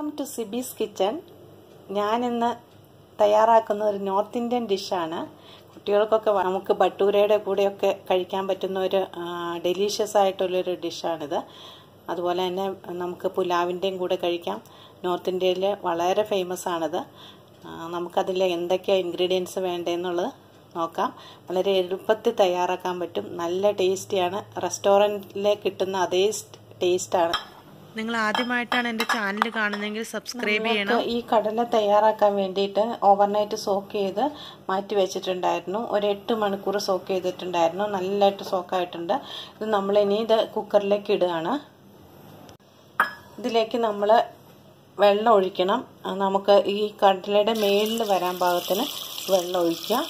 welcome to സിബീസ് kitchen ഞാനിന്ന് തയ്യാറാക്കുന്ന ഒരു നോർത്ത് ഇന്ത്യൻ ഡിഷാണ് കുട്ടികൾക്കൊക്കെ വ- നമുക്ക് ബട്ടൂരയുടെ കൂടെയൊക്കെ കഴിക്കാൻ പറ്റുന്ന ഒരു ഡെലീഷ്യസ് ആയിട്ടുള്ളൊരു ഡിഷാണിത് അതുപോലെ തന്നെ നമുക്ക് പുലാവിൻ്റെയും കൂടെ കഴിക്കാം നോർത്ത് ഇന്ത്യയിൽ വളരെ ഫേമസ് ആണിത് ആ, നമുക്കതിൽ എന്തൊക്കെയാണ് ഇൻഗ്രീഡിയൻസ് വേണ്ടതെന്നുള്ളത് നോക്കാം വളരെ എളുപ്പത്തിൽ തയ്യാറാക്കാൻ പറ്റും നല്ല ടേസ്റ്റിയാണ് റെസ്റ്റോറൻറ്റിൽ കിട്ടുന്ന അതേ ടേസ്റ്റാണ് നിങ്ങൾ ആദ്യമായിട്ടാണ് എൻ്റെ ചാനൽ കാണുന്നതെങ്കിൽ സബ്സ്ക്രൈബ് ചെയ്യണം നമുക്ക് ഈ കടല തയ്യാറാക്കാൻ വേണ്ടിയിട്ട് ഓവർനൈറ്റ് സോക്ക് ചെയ്ത് മാറ്റി വെച്ചിട്ടുണ്ടായിരുന്നു ഒരു എട്ട് മണിക്കൂർ സോക്ക് ചെയ്തിട്ടുണ്ടായിരുന്നു നല്ലതായിട്ട് സോക്കായിട്ടുണ്ട് ഇത് നമ്മൾ ഇനി ഇത് കുക്കറിലേക്ക് ഇടുകയാണ് ഇതിലേക്ക് നമ്മൾ വെള്ളം ഒഴിക്കണം ആ, നമുക്ക് ഈ കടലയുടെ മേളിൽ വരാൻ പാകത്തിന് വെള്ളം ഒഴിക്കാം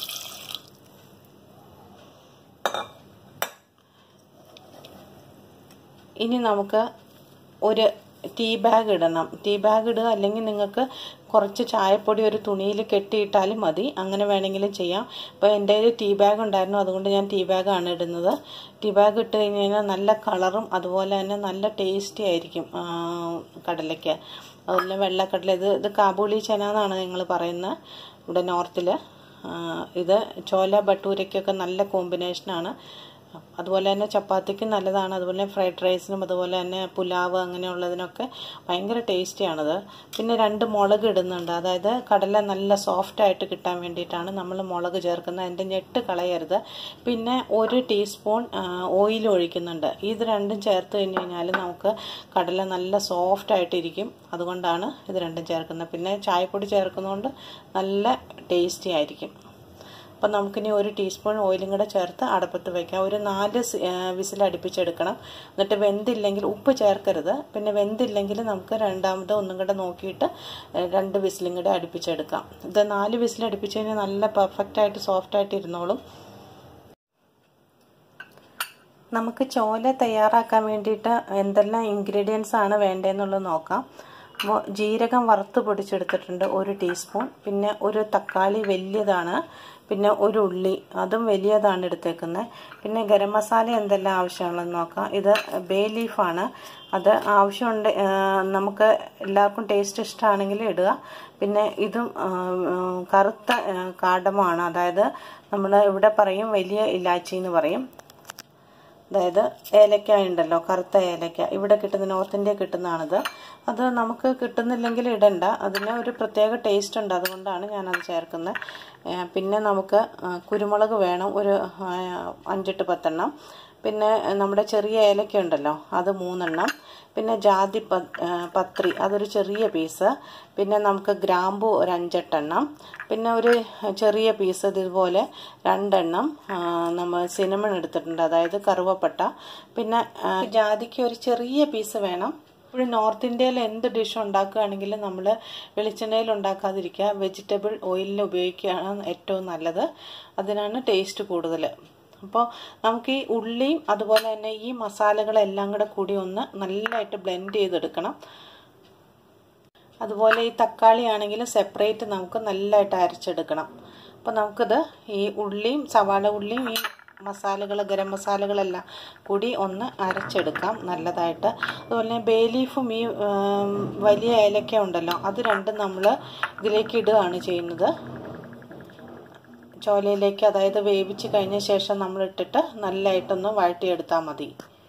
ഇനി നമുക്ക് ഒരു ടീ ബാഗ് ഇടണം ടീ ബാഗ് ഇടുക അല്ലെങ്കിൽ നിങ്ങൾക്ക് കുറച്ച് ചായപ്പൊടി ഒരു തുണിയിൽ കെട്ടിയിട്ടാലും മതി അങ്ങനെ വേണമെങ്കിലും ചെയ്യാം അപ്പോൾ എൻ്റെ കയ്യിൽ ടീ ബാഗ് ഉണ്ടായിരുന്നു അതുകൊണ്ട് ഞാൻ ടീ ബാഗാണ് ഇടുന്നത് ടീ ബാഗ് ഇട്ട് കഴിഞ്ഞ് കഴിഞ്ഞാൽ നല്ല കളറും അതുപോലെ തന്നെ നല്ല ടേസ്റ്റി ആയിരിക്കും ആ, കടലയ്ക്ക് അതുപോലെ വെള്ളക്കടല ഇത് ഇത് കാബൂളി ചന എന്നാണ് ഞങ്ങൾ പറയുന്നത് ഇവിടെ നോർത്തിൽ ഇത് ചോല ഭട്ടൂരയ്ക്കൊക്കെ നല്ല കോമ്പിനേഷനാണ് അതുപോലെ തന്നെ ചപ്പാത്തിക്ക് നല്ലതാണ് അതുപോലെ ഫ്രൈഡ് റൈസിനും അതുപോലെ തന്നെ പുലാവ് അങ്ങനെയുള്ളതിനൊക്കെ ഭയങ്കര ടേസ്റ്റിയാണത് പിന്നെ രണ്ട് മുളക് ഇടുന്നുണ്ട് അതായത് കടല നല്ല സോഫ്റ്റ് ആയിട്ട് കിട്ടാൻ വേണ്ടിയിട്ടാണ് നമ്മൾ മുളക് ചേർക്കുന്നത് അതിൻ്റെ ഞെട്ട് കളയരുത് പിന്നെ ഒരു ടീസ്പൂൺ ഓയിൽ ഒഴിക്കുന്നുണ്ട് ഇത് രണ്ടും ചേർത്ത് കഴിഞ്ഞ് കഴിഞ്ഞാൽ നമുക്ക് കടല നല്ല സോഫ്റ്റ് ആയിട്ടിരിക്കും അതുകൊണ്ടാണ് ഇത് രണ്ടും ചേർക്കുന്നത് പിന്നെ ചായപ്പൊടി ചേർക്കുന്നതുകൊണ്ട് നല്ല ടേസ്റ്റി ആയിരിക്കും അപ്പം നമുക്കിനി ഒരു ടീസ്പൂൺ ഓയിലും കൂടെ ചേർത്ത് അടപ്പത്ത് വയ്ക്കാം ഒരു നാല് വിസിൽ അടുപ്പിച്ചെടുക്കണം എന്നിട്ട് വെന്തില്ലെങ്കിൽ ഉപ്പ് ചേർക്കരുത് പിന്നെ വെന്തില്ലെങ്കിൽ നമുക്ക് രണ്ടാമത് ഒന്നും കൂടെ നോക്കിയിട്ട് ഏഹ്, രണ്ട് വിസിലും കൂടെ അടുപ്പിച്ചെടുക്കാം ഇത് നാല് വിസിൽ അടുപ്പിച്ച് കഴിഞ്ഞാൽ നല്ല പെർഫെക്റ്റ് ആയിട്ട് സോഫ്റ്റ് ആയിട്ട് ഇരുന്നോളും നമുക്ക് ചോല തയ്യാറാക്കാൻ വേണ്ടിയിട്ട് എന്തെല്ലാം ഇൻഗ്രീഡിയൻസ് ആണ് വേണ്ടതെന്നുള്ളത് നോക്കാം അപ്പോൾ ജീരകം വറുത്ത് പൊടിച്ചെടുത്തിട്ടുണ്ട് ഒരു ടീസ്പൂൺ പിന്നെ ഒരു തക്കാളി വലിയതാണ് പിന്നെ ഒരു ഉള്ളി അതും വലിയതാണ് എടുത്തേക്കുന്നത് പിന്നെ ഗരം മസാല എന്തെല്ലാം ആവശ്യമുള്ളതെന്ന് നോക്കാം ഇത് ബേ ലീഫാണ് അത് ആവശ്യമുണ്ട് ആ, നമുക്ക് എല്ലാവർക്കും ടേസ്റ്റ് ഇഷ്ടമാണെങ്കിൽ ഇടുക പിന്നെ ഇതും ആ, ആ, കറുത്ത ആ, കാടമാണ് അതായത് നമ്മൾ ഇവിടെ പറയും വലിയ ഇലാച്ചി എന്ന് പറയും അതായത് ഏലക്ക ഉണ്ടല്ലോ കറുത്ത ഏലക്ക ഇവിടെ കിട്ടുന്ന നോർത്ത് ഇന്ത്യ കിട്ടുന്നതാണിത് അത് നമുക്ക് കിട്ടുന്നില്ലെങ്കിൽ ഇടണ്ട അതിന് ഒരു പ്രത്യേക ടേസ്റ്റ് ഉണ്ട് അതുകൊണ്ടാണ് ഞാനത് ചേർക്കുന്നത് ഏ, പിന്നെ നമുക്ക് ആ, കുരുമുളക് വേണം ഒരു ആ, അഞ്ചെട്ട് പത്തെണ്ണം പിന്നെ നമ്മുടെ ചെറിയ ഏലക്ക ഉണ്ടല്ലോ അത് മൂന്നെണ്ണം പിന്നെ ജാതി പ ആ, പത്രി അതൊരു ചെറിയ പീസ് പിന്നെ നമുക്ക് ഗ്രാമ്പു ഒരു അഞ്ചെട്ടെണ്ണം പിന്നെ ഒരു ചെറിയ പീസ് ഇതുപോലെ രണ്ടെണ്ണം ആ, നമ്മൾ സിനമൺ എടുത്തിട്ടുണ്ട് അതായത് കറുവപ്പട്ട പിന്നെ ആ, ജാതിക്ക് ഒരു ചെറിയ പീസ് വേണം ഇപ്പോൾ നോർത്ത് ഇന്ത്യയിൽ എന്ത് ഡിഷ് ഉണ്ടാക്കുകയാണെങ്കിലും നമ്മൾ വെളിച്ചെണ്ണയിൽ ഉണ്ടാക്കാതിരിക്കുക വെജിറ്റബിൾ ഓയിലിൽ ഉപയോഗിക്കുകയാണ് ഏറ്റവും നല്ലത് അതിനാണ് ടേസ്റ്റ് കൂടുതൽ അപ്പോൾ നമുക്ക് ഈ ഉള്ളിയും അതുപോലെ തന്നെ ഈ മസാലകളെല്ലാം കൂടെ കൂടി ഒന്ന് നല്ലതായിട്ട് ബ്ലെൻഡ് ചെയ്തെടുക്കണം അതുപോലെ ഈ തക്കാളി ആണെങ്കിൽ സെപ്പറേറ്റ് നമുക്ക് നല്ലതായിട്ട് അരച്ചെടുക്കണം അപ്പോൾ നമുക്കിത് ഈ ഉള്ളിയും സവാള ഉള്ളിയും ഈ മസാലകൾ ഗരം മസാലകളെല്ലാം കൂടി ഒന്ന് അരച്ചെടുക്കാം നല്ലതായിട്ട് അതുപോലെ തന്നെ ബേ ലീഫും ഈ ഉം, വലിയ ഏലക്ക ഉണ്ടല്ലോ അത് രണ്ടും നമ്മൾ ഇതിലേക്ക് ഇടുകയാണ് ചെയ്യുന്നത് ചോലയിലേക്ക് അതായത് വേവിച്ച് കഴിഞ്ഞ ശേഷം നമ്മൾ ഇട്ടിട്ട് നല്ലതായിട്ടൊന്ന് വഴട്ടിയെടുത്താൽ മതി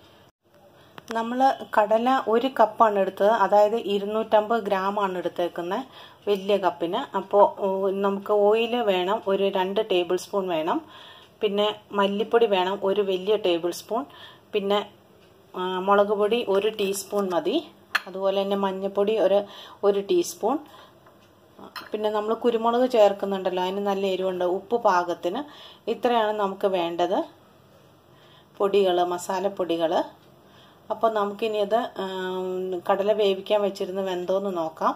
നമ്മൾ കടല ഒരു കപ്പാണ് എടുത്തത് അതായത് ഇരുന്നൂറ്റമ്പത് ഗ്രാമാണ് എടുത്തേക്കുന്നത് വലിയ കപ്പിന് അപ്പോൾ നമുക്ക് ഓയിൽ വേണം ഒരു രണ്ട് ടേബിൾ സ്പൂൺ വേണം പിന്നെ മല്ലിപ്പൊടി വേണം ഒരു വലിയ ടേബിൾ സ്പൂൺ പിന്നെ ആ, മുളക് പൊടി ഒരു ടീസ്പൂൺ മതി അതുപോലെ തന്നെ മഞ്ഞൾപ്പൊടി ഒരു ഒരു ടീസ്പൂൺ പിന്നെ നമ്മൾ കുരുമുളക് ചേർക്കുന്നുണ്ടല്ലോ അതിന് നല്ല എരിവുണ്ട് ഉപ്പ് പാകത്തിന് ഇത്രയാണ് നമുക്ക് വേണ്ടത് പൊടികൾ മസാലപ്പൊടികൾ അപ്പോൾ നമുക്കിനി അത് ആം, കടല വേവിക്കാൻ വെച്ചിരുന്ന് വെന്തോന്ന് നോക്കാം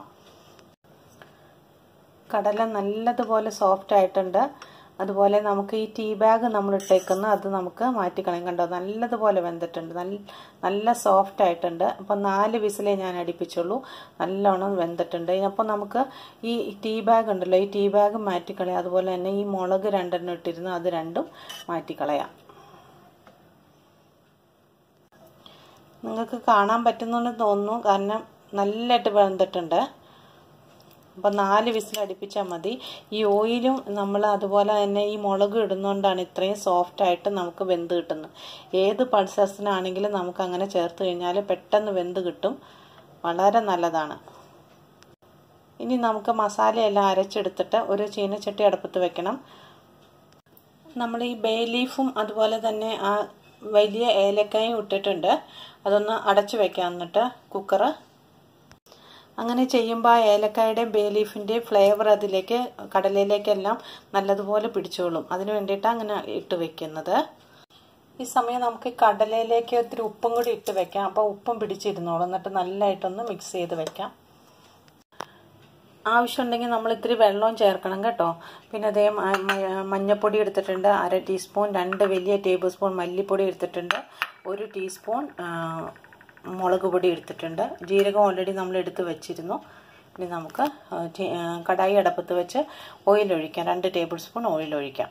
കടല നല്ലതുപോലെ സോഫ്റ്റ് ആയിട്ടുണ്ട് അതുപോലെ നമുക്ക് ഈ ടീ ബാഗ് നമ്മൾ ഇട്ടേക്കുന്ന അത് നമുക്ക് മാറ്റിക്കളയും കണ്ടോ നല്ലതുപോലെ വെന്തിട്ടുണ്ട് നല്ല നല്ല സോഫ്റ്റ് ആയിട്ടുണ്ട് അപ്പോൾ നാല് വിസിലേ ഞാൻ അടുപ്പിച്ചുള്ളൂ നല്ലോണം വെന്തിട്ടുണ്ട് അപ്പോൾ നമുക്ക് ഈ ടീ ബാഗ് ഉണ്ടല്ലോ ഈ ടീ ബാഗ് മാറ്റിക്കളയാം അതുപോലെ തന്നെ ഈ മുളക് രണ്ടെണ്ണം ഇട്ടിരുന്നു അത് രണ്ടും മാറ്റിക്കളയാം നിങ്ങൾക്ക് കാണാൻ പറ്റുന്നുണ്ടെന്ന് തോന്നുന്നു കാരണം നല്ലതായിട്ട് വെന്തിട്ടുണ്ട് അപ്പം നാല് വിസിൽ അടുപ്പിച്ചാൽ മതി ഈ ഓയിലും നമ്മൾ അതുപോലെ തന്നെ ഈ മുളക് ഇടുന്നതുകൊണ്ടാണ് ഇത്രയും സോഫ്റ്റായിട്ട് നമുക്ക് വെന്ത് കിട്ടുന്നത് ഏത് പൾസസിനാണെങ്കിലും നമുക്ക് അങ്ങനെ ചേർത്ത് കഴിഞ്ഞാൽ പെട്ടെന്ന് വെന്ത് കിട്ടും വളരെ നല്ലതാണ് ഇനി നമുക്ക് മസാലയെല്ലാം അരച്ചെടുത്തിട്ട് ഒരു ചീനച്ചട്ടി അടുപ്പത്ത് വെക്കണം നമ്മൾ ഈ ബേ ലീഫും അതുപോലെ തന്നെ ആ വലിയ ഏലക്കായും ഇട്ടിട്ടുണ്ട് അതൊന്ന് അടച്ചു വെക്കാം എന്നിട്ട് കുക്കറ് അങ്ങനെ ചെയ്യുമ്പോൾ ആ ഏലക്കായുടെയും ബേ ലീഫിൻ്റെയും ഫ്ലേവർ അതിലേക്ക് കടലയിലേക്കെല്ലാം നല്ലതുപോലെ പിടിച്ചോളും അതിന് വേണ്ടിയിട്ടാണ് അങ്ങനെ ഇട്ട് വെക്കുന്നത് ഈ സമയം നമുക്ക് കടലയിലേക്ക് ഒത്തിരി ഉപ്പും കൂടി ഇട്ട് വെക്കാം അപ്പോൾ ഉപ്പും പിടിച്ചിരുന്നോളും എന്നിട്ട് നല്ലതായിട്ടൊന്ന് മിക്സ് ചെയ്ത് വെക്കാം ആവശ്യമുണ്ടെങ്കിൽ നമ്മൾ ഇത്തിരി വെള്ളവും ചേർക്കണം കേട്ടോ പിന്നെ അതേ മഞ്ഞൾപ്പൊടി എടുത്തിട്ടുണ്ട് അര ടീസ്പൂൺ രണ്ട് വലിയ ടേബിൾ സ്പൂൺ മല്ലിപ്പൊടി എടുത്തിട്ടുണ്ട് ഒരു ടീസ്പൂൺ മുളക് പൊടി എടുത്തിട്ടുണ്ട് ജീരകം ഓൾറെഡി നമ്മൾ എടുത്ത് വെച്ചിരുന്നു ഇനി നമുക്ക് കടായി അടപ്പത്ത് വെച്ച് ഓയിൽ ഒഴിക്കാം രണ്ട് ടേബിൾ സ്പൂൺ ഓയിൽ ഒഴിക്കാം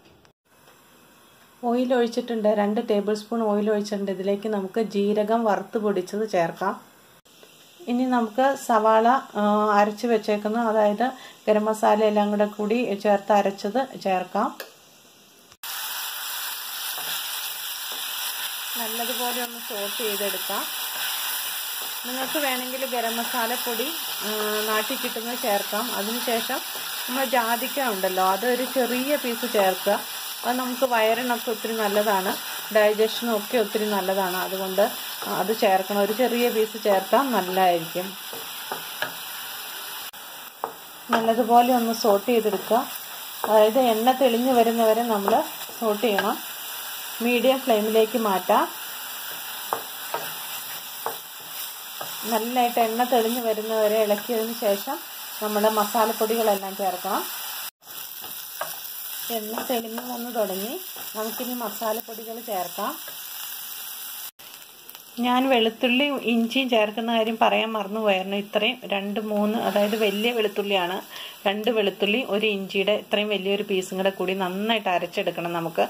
ഓയിൽ ഒഴിച്ചിട്ടുണ്ട് രണ്ട് ടേബിൾ സ്പൂൺ ഓയിൽ ഒഴിച്ചിട്ടുണ്ട് ഇതിലേക്ക് നമുക്ക് ജീരകം വറുത്ത് പൊടിച്ചത് ചേർക്കാം ഇനി നമുക്ക് സവാള അരച്ച് വെച്ചേക്കുന്ന അതായത് ഗരം മസാല എല്ലാം കൂടെ കൂടി ചേർത്ത് അരച്ചത് ചേർക്കാം നല്ലതുപോലെ ഒന്ന് സോട്ട് ചെയ്തെടുക്കാം നിങ്ങൾക്ക് വേണമെങ്കിൽ ഗരം മസാലപ്പൊടി നാട്ടിൽ കിട്ടുന്നത് ചേർക്കാം അതിനുശേഷം നമ്മൾ ജാതിക്ക ഉണ്ടല്ലോ അതൊരു ചെറിയ പീസ് ചേർക്കുക അത് നമുക്ക് വയറിനൊക്കെ ഒത്തിരി നല്ലതാണ് ഡൈജഷനും ഒക്കെ ഒത്തിരി നല്ലതാണ് അതുകൊണ്ട് അത് ചേർക്കണം ഒരു ചെറിയ പീസ് ചേർക്കാം നല്ലതായിരിക്കും നല്ലതുപോലെ ഒന്ന് സോട്ട് ചെയ്തെടുക്കുക അതായത് എണ്ണ തെളിഞ്ഞു വരുന്നവരെ നമ്മൾ സോട്ട് ചെയ്യണം മീഡിയം ഫ്ലെയിമിലേക്ക് മാറ്റാം നല്ലതായിട്ട് എണ്ണ തെളിഞ്ഞു വരുന്നവരെ ഇളക്കിയതിന് ശേഷം നമ്മുടെ മസാലപ്പൊടികളെല്ലാം ചേർക്കണം എണ്ണ തെളിഞ്ഞു വന്ന് തുടങ്ങി നമുക്കിനി മസാലപ്പൊടികൾ ചേർക്കാം ഞാൻ വെളുത്തുള്ളി ഇഞ്ചിയും ചേർക്കുന്ന കാര്യം പറയാൻ മറന്നു പോയായിരുന്നു ഇത്രയും രണ്ട് മൂന്ന് അതായത് വലിയ വെളുത്തുള്ളിയാണ് രണ്ട് വെളുത്തുള്ളി ഒരു ഇഞ്ചിയുടെ ഇത്രയും വലിയൊരു പീസും കൂടെ കൂടി നന്നായിട്ട് അരച്ചെടുക്കണം നമുക്ക്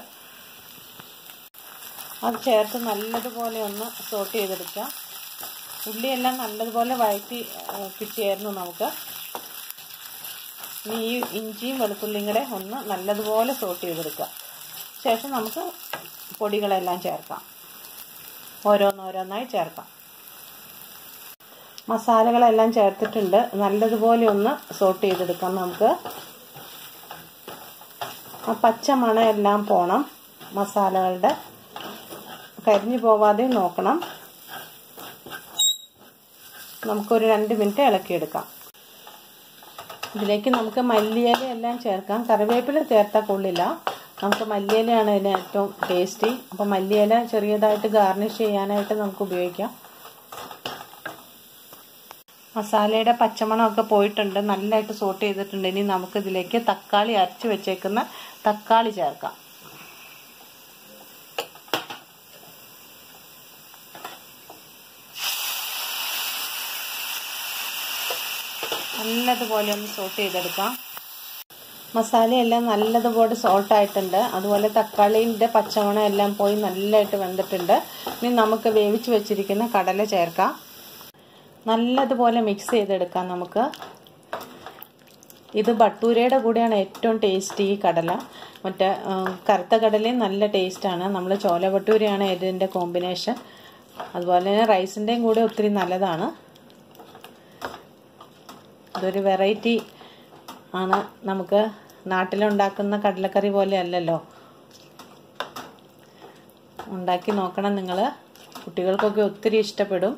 അത് ചേർത്ത് നല്ലതുപോലെ ഒന്ന് സോട്ട് ചെയ്തെടുക്കുക ഉള്ളിയെല്ലാം നല്ലതുപോലെ വഴറ്റി കിട്ടിയായിരുന്നു നമുക്ക് ഇനി ഈ ഇഞ്ചിയും വെളുത്തുള്ളിയും കൂടെ ഒന്ന് നല്ലതുപോലെ സോട്ട് ചെയ്തെടുക്കുക ശേഷം നമുക്ക് പൊടികളെല്ലാം ചേർക്കാം ഓരോന്നോരോന്നായി ചേർക്കാം മസാലകളെല്ലാം ചേർത്തിട്ടുണ്ട് നല്ലതുപോലെ ഒന്ന് സോട്ട് ചെയ്തെടുക്കാം നമുക്ക് ആ പച്ച മണം എല്ലാം പോണം മസാലകളുടെ കരിഞ്ഞു പോവാതെ നോക്കണം നമുക്കൊരു രണ്ട് മിനിറ്റ് ഇളക്കിയെടുക്കാം ഇതിലേക്ക് നമുക്ക് മല്ലിയില എല്ലാം ചേർക്കാം കറിവേപ്പില ചേർത്താൽ കൊള്ളില്ല നമുക്ക് മല്ലിയിലയാണ് ഇതിന് ഏറ്റവും ടേസ്റ്റി അപ്പോൾ മല്ലിയില ചെറിയതായിട്ട് ഗാർണിഷ് ചെയ്യാനായിട്ട് നമുക്ക് ഉപയോഗിക്കാം മസാലയുടെ പച്ചമണമൊക്കെ പോയിട്ടുണ്ട് നല്ലതായിട്ട് സോട്ട് ചെയ്തിട്ടുണ്ട് ഇനി നമുക്കിതിലേക്ക് തക്കാളി അരച്ച് വെച്ചേക്കുന്ന തക്കാളി ചേർക്കാം നല്ലതുപോലെ ഒന്ന് സോട്ട് ചെയ്തെടുക്കാം മസാലയെല്ലാം നല്ലതുപോലെ സോൾട്ട് ആയിട്ടുണ്ട് അതുപോലെ തക്കാളിൻ്റെ പച്ചമണം എല്ലാം പോയി നല്ലതായിട്ട് വെന്തിട്ടുണ്ട് ഇനി നമുക്ക് വേവിച്ച് വെച്ചിരിക്കുന്ന കടല ചേർക്കാം നല്ലതുപോലെ മിക്സ് ചെയ്തെടുക്കാം നമുക്ക് ഇത് ബട്ടൂരയുടെ കൂടെയാണ് ഏറ്റവും ടേസ്റ്റ് ഈ കടല മറ്റേ കറുത്ത കടലയും നല്ല ടേസ്റ്റാണ് നമ്മൾ ചോല ബട്ടൂരയാണ് ഇതിൻ്റെ കോമ്പിനേഷൻ അതുപോലെ തന്നെ റൈസിൻ്റെയും കൂടെ ഒത്തിരി നല്ലതാണ് ഇതൊരു വെറൈറ്റി ആണ് നമുക്ക് നാട്ടിലുണ്ടാക്കുന്ന കടലക്കറി പോലെ അല്ലല്ലോ ഉണ്ടാക്കി നോക്കണം നിങ്ങൾ കുട്ടികൾക്കൊക്കെ ഒത്തിരി ഇഷ്ടപ്പെടും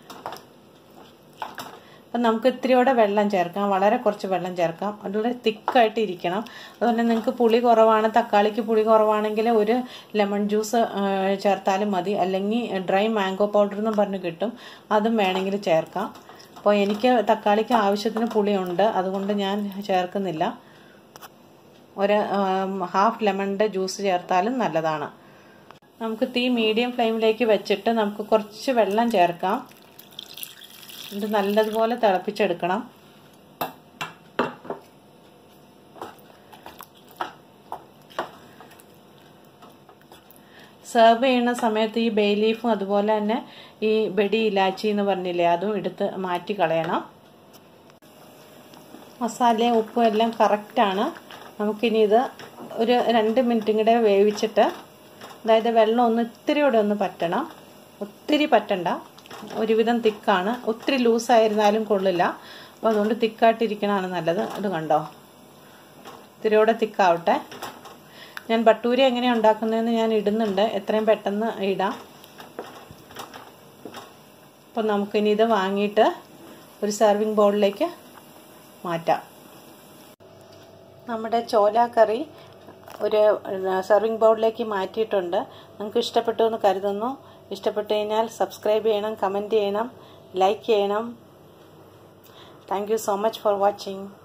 അപ്പം നമുക്ക് ഇത്തിരിയോടെ വെള്ളം ചേർക്കാം വളരെ കുറച്ച് വെള്ളം ചേർക്കാം അതുപോലെ തിക്കായിട്ട് ഇരിക്കണം അതുപോലെ നിങ്ങൾക്ക് പുളി കുറവാണ് തക്കാളിക്ക് പുളി കുറവാണെങ്കിൽ ഒരു ലെമൺ ജ്യൂസ് ചേർത്താലും മതി അല്ലെങ്കിൽ ഡ്രൈ മാംഗോ പൗഡർ എന്നും പറഞ്ഞ് കിട്ടും അതും വേണമെങ്കിൽ ചേർക്കാം അപ്പോൾ എനിക്ക് തക്കാളിക്ക് ആവശ്യത്തിന് പുളിയുണ്ട് അതുകൊണ്ട് ഞാൻ ചേർക്കുന്നില്ല ഒരു ഹാഫ് ലെമണിൻ്റെ ജ്യൂസ് ചേർത്താലും നല്ലതാണ് നമുക്ക് തീ മീഡിയം ഫ്ലെയിമിലേക്ക് വെച്ചിട്ട് നമുക്ക് കുറച്ച് വെള്ളം ചേർക്കാം ഇത് നല്ലതുപോലെ തിളപ്പിച്ചെടുക്കണം സെർവ് ചെയ്യുന്ന സമയത്ത് ഈ ബേ ലീഫും അതുപോലെ തന്നെ ഈ ബെഡി ഇലാച്ചി എന്ന് പറഞ്ഞില്ലേ അതും എടുത്ത് മാറ്റി കളയണം മസാലയും ഉപ്പും എല്ലാം കറക്റ്റാണ് നമുക്കിനി ഇത് ഒരു രണ്ട് മിനിറ്റും കൂടെ വേവിച്ചിട്ട് അതായത് വെള്ളം ഒന്ന് ഇത്തിരി കൂടെ ഒന്ന് പറ്റണം ഒത്തിരി പറ്റണ്ട ഒരുവിധം തിക്കാണ് ഒത്തിരി ലൂസായിരുന്നാലും കൊള്ളില്ല അപ്പോൾ അതുകൊണ്ട് തിക്കായിട്ടിരിക്കണതാണ് നല്ലത് ഇത് കണ്ടോ ഇത്തിരി കൂടെ തിക്കാവട്ടെ ഞാൻ ബട്ടൂരി എങ്ങനെയാണ് ഉണ്ടാക്കുന്നതെന്ന് ഞാൻ ഇടുന്നുണ്ട് എത്രയും പെട്ടെന്ന് ഇടാം അപ്പം നമുക്കിനി ഇത് വാങ്ങിയിട്ട് ഒരു സെർവിങ് ബൗളിലേക്ക് മാറ്റാം നമ്മുടെ ചോല കറി ഒരു സെർവിങ് ബൗളിലേക്ക് മാറ്റിയിട്ടുണ്ട് നിങ്ങൾക്ക് ഇഷ്ടപ്പെട്ടു എന്ന് കരുതുന്നു ഇഷ്ടപ്പെട്ടു കഴിഞ്ഞാൽ സബ്സ്ക്രൈബ് ചെയ്യണം കമൻറ്റ് ചെയ്യണം ലൈക്ക് ചെയ്യണം thank you so much for watching